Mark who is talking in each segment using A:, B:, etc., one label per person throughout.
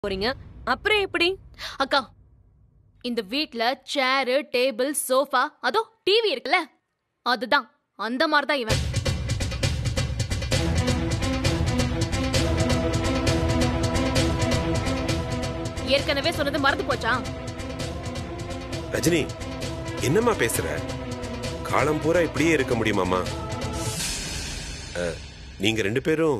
A: போறீங்க அப்புறம் எப்படி
B: அக்கா இந்த வீட்ல சேரு டேபிள் சோஃபா அதோ டிவி இருக்குல்ல அதுதான் அந்த மாதிரி தான் இவன் ஏற்கனவே சொன்னது மறந்து போச்சா
C: ரஜினி என்னம்மா பேசுற காலம் பூரா இப்படியே இருக்க முடியுமாம்மா அஹ், நீங்க ரெண்டு பேரும்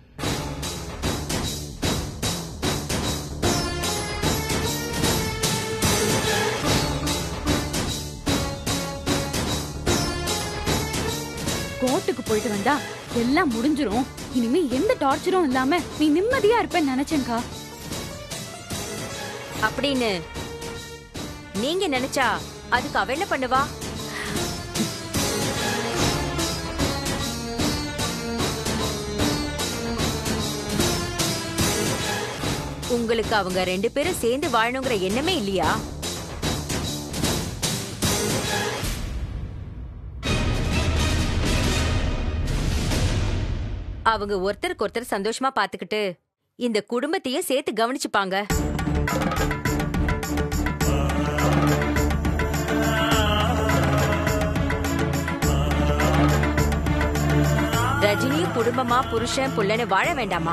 D: கோர்ட்டுக்கு போயிட்டு வந்தா எல்லாம் முடிஞ்சிரும் இனிமே எந்த டார்ச்சரும் இல்லாம நீ நிம்மதியா இருப்பேன்னு நினைச்சேன்க்கா
E: அப்படின்னு நீங்க நினைச்சா அதுக்கு அவ என்ன பண்ணுவா உங்களுக்கு அவங்க ரெண்டு பேரும் சேர்ந்து வாழணுங்கிற எண்ணமே இல்லையா அவங்க ஒருத்தருக்கு ஒருத்தர் சந்தோஷமா பாத்துக்கிட்டு இந்த குடும்பத்தையும் சேர்த்து கவனிச்சுப்பாங்க ரஜினி குடும்பமா புருஷன் புள்ளன்னு வாழ வேண்டாமா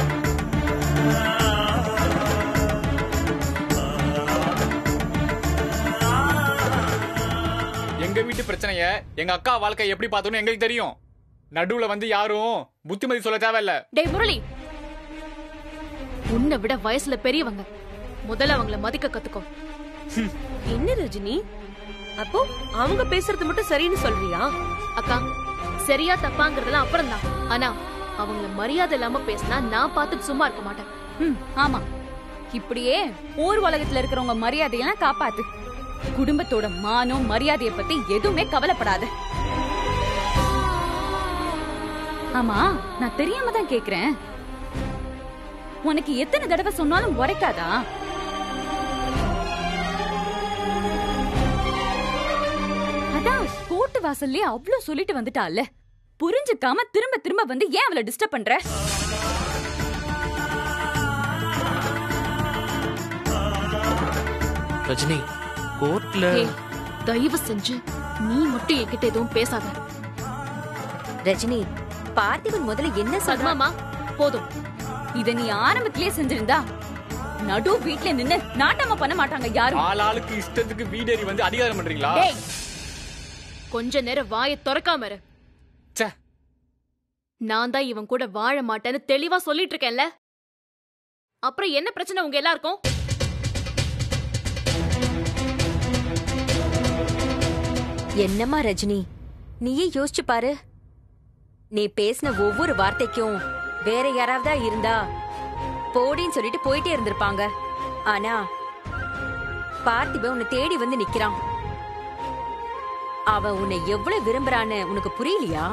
F: எங்க வீட்டு பிரச்சனைய எங்க அக்கா வாழ்க்கை எப்படி பார்த்தோன்னு எங்களுக்கு தெரியும் நடுவுல வந்து யாரும் புத்திமதி சொல்ல தேவையில்ல
B: டேய் முரளி உன்னை விட வயசுல பெரியவங்க முதல்ல அவங்கள மதிக்க கத்துக்கோ
A: என்ன ரஜினி அப்போ அவங்க பேசுறது மட்டும் சரின்னு சொல்றியா
B: அக்கா சரியா தப்பாங்கிறதெல்லாம் அப்புறம் தான் ஆனா அவங்கள மரியாதை இல்லாம பேசினா நான் பார்த்துட்டு சும்மா இருக்க மாட்டேன்
D: ம் ஆமா இப்படியே ஊர் உலகத்துல இருக்கிறவங்க மரியாதையெல்லாம் காப்பாத்து குடும்பத்தோட மானம் மரியாதைய பத்தி எதுவுமே கவலைப்படாத ஆமா நான் தெரியாம தான் கேக்குறேன் உனக்கு எத்தனை தடவை சொன்னாலும் உரைக்காதா அதான் கோட்டு வாசல்லே அவ்ளோ சொல்லிட்டு வந்துட்டால புரிஞ்சுக்காம திரும்ப திரும்ப வந்து ஏன் அவளை டிஸ்டர்ப் பண்ற
G: ரஜினி கோர்ட்ல
B: ஏய், தயவு செஞ்சு நீ மட்டும் என்கிட்ட எதுவும் பேசாத
E: ரஜினி பார்த்திபன் முதல்ல என்ன சொல்றான்
B: சதுமாமா போதும்
D: இத நீ ஆரம்பத்திலே செஞ்சிருந்தா நடு வீட்ல நின்னு நாட்டமா பண்ண மாட்டாங்க யாரும்
F: ஆளாளுக்கு இஷ்டத்துக்கு வீடேறி வந்து அதிகாரம் பண்றீங்களா
B: டேய் கொஞ்ச நேரம் வாயை திறக்காம இரு
F: ச்சே.
B: நான் தான் இவன் கூட வாழ மாட்டேன்னு தெளிவா சொல்லிட்டு இருக்கேன்ல அப்புறம் என்ன பிரச்சனை உங்க எல்லாருக்கும்
E: என்னம்மா ரஜினி நீயே யோசிச்சு பாரு நீ பேசின ஒவ்வொரு வார்த்தைக்கும் வேற யாராவதா இருந்தா போடின்னு சொல்லிட்டு போயிட்டே இருந்திருப்பாங்க ஆனா பார்த்திபன் உன்னை தேடி வந்து நிக்கிறான் அவன் உன்னை எவ்வளவு விரும்புறான்னு உனக்கு புரியலையா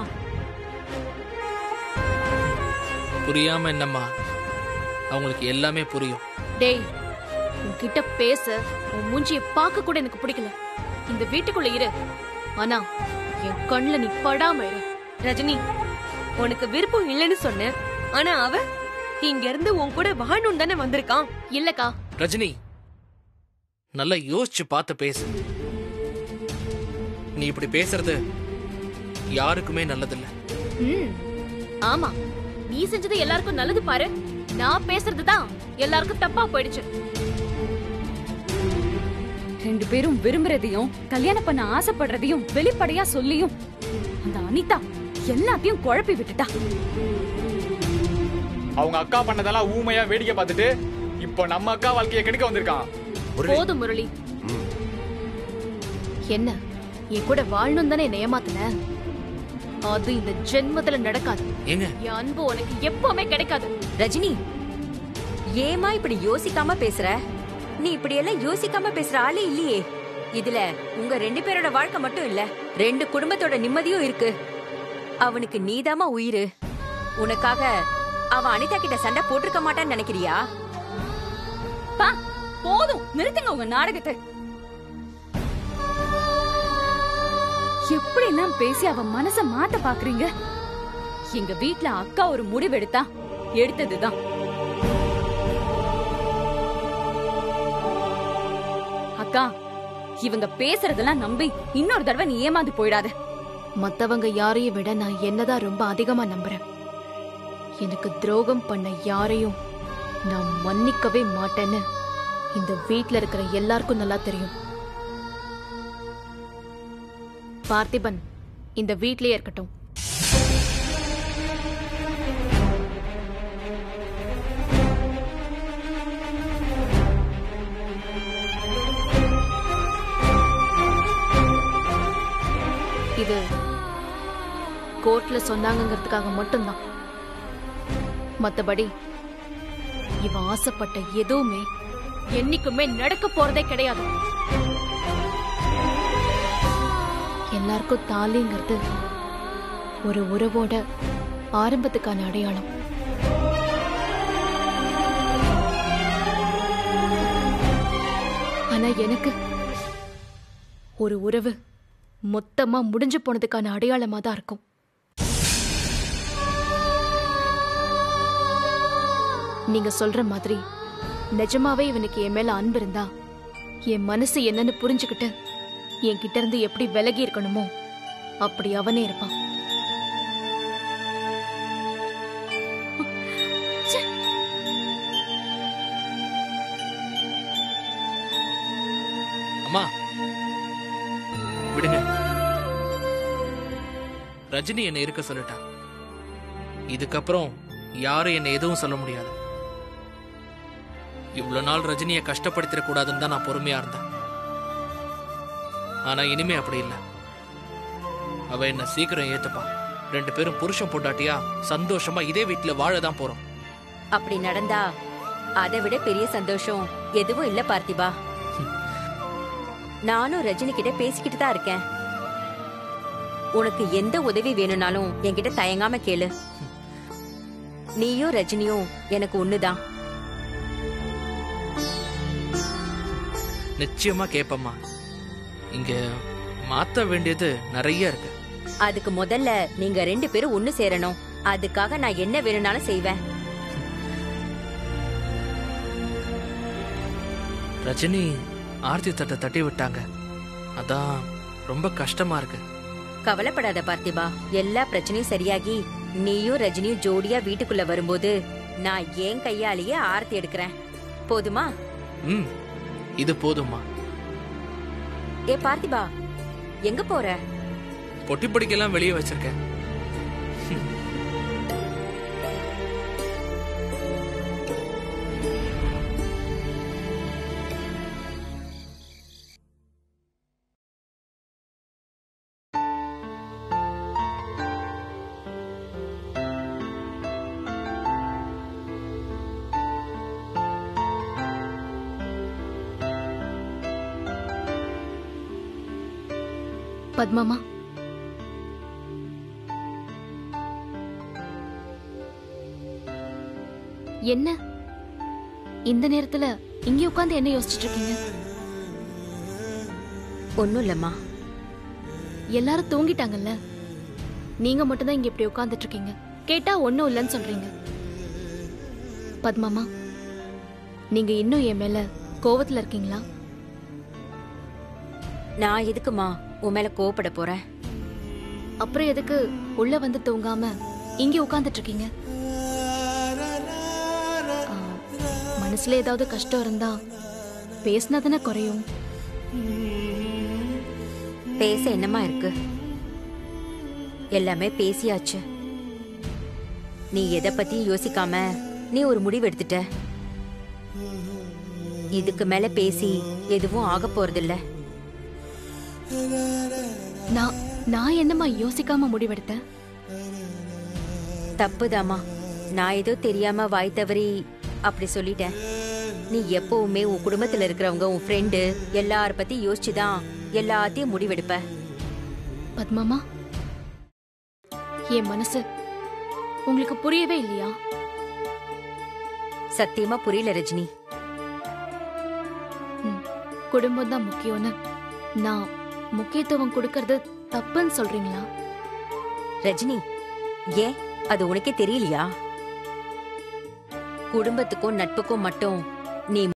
G: புரியாம என்னம்மா அவங்களுக்கு எல்லாமே புரியும்
B: டேய் உன்கிட்ட பேச உன் மூஞ்சிய பார்க்க கூட எனக்கு பிடிக்கல இந்த வீட்டுக்குள்ள இரு ஆனா என் கண்ணுல நீ படாம இரு
A: ரஜினி உனக்கு விருப்பம் இல்லைன்னு சொன்ன ஆனா அவ இங்க இருந்து உன் கூட வாழணும் தானே வந்திருக்கான்
B: இல்லக்கா
G: ரஜினி நல்லா யோசிச்சு பார்த்து பேசு நீ இப்படி பேசுறது யாருக்குமே நல்லதில்ல
B: ம் ஆமா நீ செஞ்சது எல்லாருக்கும் நல்லது பாரு நான் பேசுறது தான் எல்லாருக்கும் தப்பா போயிடுச்சு
D: ரெண்டு பேரும் விரும்புறதையும் கல்யாணம் பண்ண ஆசைப்படுறதையும் வெளிப்படையா சொல்லியும் அந்த அனிதா எல்லாத்தையும் குழப்பி விட்டுட்டா
F: அவங்க அக்கா பண்ணதெல்லாம் ஊமையா வேடிக்கை பார்த்துட்டு இப்போ நம்ம அக்கா வாழ்க்கையை கெடுக்க வந்திருக்கான்
C: முரளி
B: போதும் முரளி
C: ம்.
B: என்ன என் கூட வாழணும் தானே என்னை ஏமாத்துன அது இந்த ஜென்மத்துல நடக்காது
G: ஏங்க
B: என் அன்பு உனக்கு எப்பவுமே கிடைக்காது
E: ரஜினி ஏமா இப்படி யோசிக்காம பேசுற நீ இப்படி எல்லாம் யோசிக்காம பேசுற ஆளே இல்லையே இதுல உங்க ரெண்டு பேரோட வாழ்க்கை மட்டும் இல்ல ரெண்டு குடும்பத்தோட நிம்மதியும் இருக்கு அவனுக்கு நீதாமா உயிரு உனக்காக அவன் அனிதா கிட்ட சண்டை போட்டிருக்க மாட்டான்னு நினைக்கிறியா
D: பா போதும் நிறுத்துங்க உங்க நாடகத்தை எப்படி எல்லாம் பேசி அவ மனச மாத்த பாக்குறீங்க எங்க வீட்ல அக்கா ஒரு முடிவெடுத்தா எடுத்ததுதான் அக்கா இவங்க பேசுறதெல்லாம் நம்பி இன்னொரு தடவை நீ ஏமாந்து போயிடாத
B: மத்தவங்க யாரையும் விட நான் என்னதான் ரொம்ப அதிகமா நம்புறேன் எனக்கு துரோகம் பண்ண யாரையும் நான் மன்னிக்கவே மாட்டேன்னு இந்த வீட்ல இருக்கிற எல்லாருக்கும் நல்லா தெரியும் பார்த்திபன் இந்த வீட்லயே இருக்கட்டும் இது கோர்ட்ல சொன்னாங்கங்கிறதுக்காக மட்டும்தான் மத்தபடி இவன் ஆசைப்பட்ட எதுவுமே என்னைக்குமே நடக்க போறதே கிடையாது எல்லாருக்கும் தாலிங்கிறது ஒரு உறவோட ஆரம்பத்துக்கான அடையாளம் ஆனா எனக்கு ஒரு உறவு மொத்தமா முடிஞ்சு போனதுக்கான அடையாளமா தான் இருக்கும் நீங்க சொல்ற மாதிரி நிஜமாவே இவனுக்கு என் மேல அன்பு இருந்தா என் மனசு என்னன்னு புரிஞ்சுக்கிட்டு என் கிட்ட இருந்து எப்படி விலகி இருக்கணுமோ அப்படி அவனே இருப்பான்
G: அம்மா விடுங்க ரஜினி என்னை இருக்க சொல்லிட்டா இதுக்கப்புறம் யாரும் என்னை எதுவும் சொல்ல முடியாது இவ்வளவு நாள் ரஜினியை கஷ்டப்படுத்திட கூடாதுன்னு தான் நான் பொறுமையா இருந்தேன் ஆனா இனிமே அப்படி இல்லை அவ என்ன சீக்கிரம் ஏத்துப்பா ரெண்டு பேரும் புருஷன் பொண்டாட்டியா சந்தோஷமா இதே வீட்டுல வாழ தான் போறோம்
E: அப்படி நடந்தா அதை விட பெரிய சந்தோஷம் எதுவும் இல்ல பார்த்திபா நானும் ரஜினி கிட்ட பேசிக்கிட்டு தான் இருக்கேன் உனக்கு எந்த உதவி வேணும்னாலும் என்கிட்ட தயங்காம கேளு நீயும் ரஜினியும் எனக்கு ஒண்ணுதான்
G: நிச்சயமா கேப்பம்மா இங்க மாத்த வேண்டியது நிறைய இருக்கு
E: அதுக்கு முதல்ல நீங்க ரெண்டு பேரும் ஒண்ணு சேரணும் அதுக்காக நான் என்ன வேணும்னாலும் செய்வேன்
G: ரஜினி ஆர்த்தி தட்டை தட்டி விட்டாங்க அதான் ரொம்ப கஷ்டமா இருக்கு
E: கவலைப்படாத பார்த்திபா எல்லா பிரச்சனையும் சரியாகி நீயும் ரஜினியும் ஜோடியா வீட்டுக்குள்ள வரும்போது நான் என் கையாலேயே ஆர்த்தி எடுக்கிறேன் போதுமா
G: ம் இது போதும்மா
E: ஏ பார்த்திபா எங்க போற
G: பொட்டி படிக்கெல்லாம் வெளியே வச்சிருக்கேன்
B: பத்மாமா என்ன இந்த நேரத்துல இங்கே உட்கார்ந்து என்ன யோசிச்சுட்டு இருக்கீங்க
E: ஒண்ணும் இல்லம்மா
B: எல்லாரும் தூங்கிட்டாங்கல்ல நீங்க மட்டும்தான் இங்க இப்படி உட்கார்ந்துட்டு இருக்கீங்க கேட்டா ஒண்ணும் இல்லைன்னு சொல்றீங்க பத்மாமா நீங்க இன்னும் என் மேல கோவத்துல இருக்கீங்களா
E: நான் எதுக்குமா உன் மேல கோவப்பட போறேன்
B: அப்புறம் எதுக்கு உள்ள வந்து தூங்காம இங்க உட்கார்ந்துட்டு இருக்கீங்க ஆ, மனசுல ஏதாவது கஷ்டம் இருந்தா பேசினா தானே குறையும்
E: பேச என்னமா இருக்கு எல்லாமே பேசியாச்சு நீ எதை பத்தியும் யோசிக்காம நீ ஒரு முடிவு எடுத்துட்ட இதுக்கு மேல பேசி எதுவும் ஆக போறதில்ல
B: நான் நான் என்னம்மா யோசிக்காம முடிவெடுத்தேன்
E: தப்புதாம்மா நான் ஏதோ தெரியாம வாய் தவறி அப்படி சொல்லிட்டேன் நீ எப்பவுமே உன் குடும்பத்துல இருக்கிறவங்க உன் ஃப்ரெண்டு எல்லார பத்தி யோசிச்சுதான் எல்லாத்தையும் முடிவெடுப்ப
B: பத்மாமா என் மனசு உங்களுக்கு புரியவே இல்லையா
E: சத்தியமா புரியல ரஜினி
B: குடும்பம் தான் முக்கியம்னு நான் முக்கியத்துவம் கொடுக்கறது தப்புன்னு சொல்றீங்களா
E: ரஜினி ஏன் அது உனக்கே தெரியலையா குடும்பத்துக்கும் நட்புக்கும் மட்டும் நீ